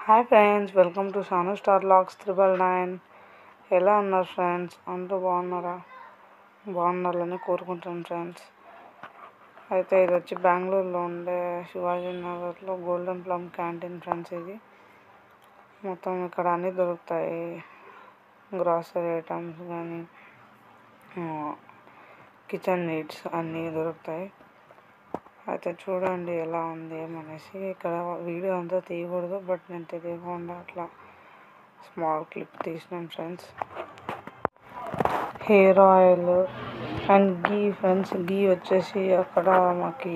hi friends welcome to Sanu star లాక్స్ triple nine ఎలా ఉన్నారు ఫ్రెండ్స్ అందరూ బాగున్నారా బాగుండాలని కోరుకుంటాను ఫ్రెండ్స్ అయితే ఇది వచ్చి బెంగళూరులో ఉండే శివాజీ నగర్లో గోల్డెన్ ప్లమ్ క్యాంటీన్ ఫ్రెండ్స్ ఇది మొత్తం ఇక్కడ అన్నీ దొరుకుతాయి గ్రాసరీ ఐటమ్స్ కానీ కిచెన్ నీడ్స్ అన్నీ దొరుకుతాయి అయితే చూడండి ఎలా ఉంది ఏమనేసి ఇక్కడ వీడియో అంతా తీయకూడదు బట్ నేను తెలియకుండా అట్లా స్మాల్ క్లిప్ తీసినాం friends hair oil and ghee friends ghee వచ్చేసి అక్కడ మాకి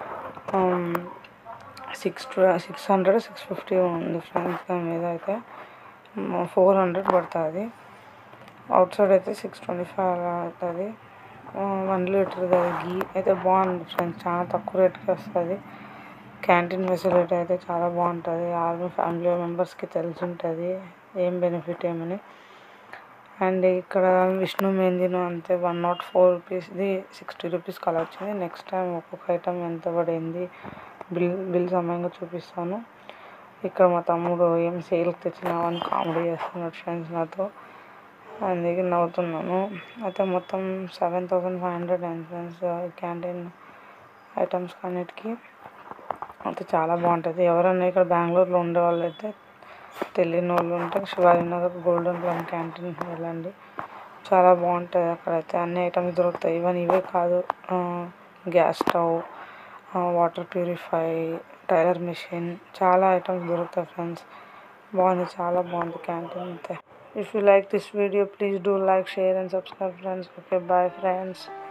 six six hundred six fifty ఉంది ఫ్రెండ్స్ దాని మీద అయితే ఫోర్ హండ్రెడ్ పడుతుంది అవుట్ సైడ్ అయితే సిక్స్ ట్వంటీ ఫైవ్ అలా అవుతుంది వన్ లీటర్ గీ అయితే బాగుంది ఫ్రెండ్స్ చాలా తక్కువ రేట్కి వస్తుంది క్యాంటీన్ ఫెసిలిటీ అయితే చాలా బాగుంటుంది ఆర్మీ ఫ్యామిలీ మెంబర్స్కి తెలిసి ఉంటుంది ఏం బెనిఫిట్ ఏమని అండ్ ఇక్కడ విష్ణు మెహందీను అంతే వన్ నాట్ ఫోర్ రూపీస్ది సిక్స్టీ రూపీస్ కలర్ వచ్చింది నెక్స్ట్ టైం ఒక్కొక్క ఐటమ్ ఎంత పడింది బిల్ బిల్ సమయంగా చూపిస్తాను ఇక్కడ మా తమ్ముడు ఏం సేల్కి తెచ్చినావని కామెడీ చేస్తున్నాడు ఫ్రెండ్స్ నాతో అందుకే నవ్వుతున్నాను అయితే మొత్తం సెవెన్ థౌసండ్ ఫైవ్ హండ్రెడ్ అయింది ఫ్రెండ్స్ క్యాంటీన్ ఐటమ్స్ అన్నిటికీ అయితే చాలా బాగుంటుంది ఎవరైనా ఇక్కడ బెంగళూరులో ఉండే వాళ్ళు అయితే తెలియని వాళ్ళు ఉంటే Shivaji Nagar golden plum canteen వెళ్ళండి చాలా బాగుంటుంది అక్కడైతే అన్ని ఐటమ్స్ దొరుకుతాయి ఈవెన్ ఇవే కాదు gas stove water purify tailor machine చాలా ఐటమ్స్ దొరుకుతాయి ఫ్రెండ్స్ బాగుంది చాలా బాగుంది క్యాంటీన్ అయితే if you like this video please do like share and subscribe friends okay bye friends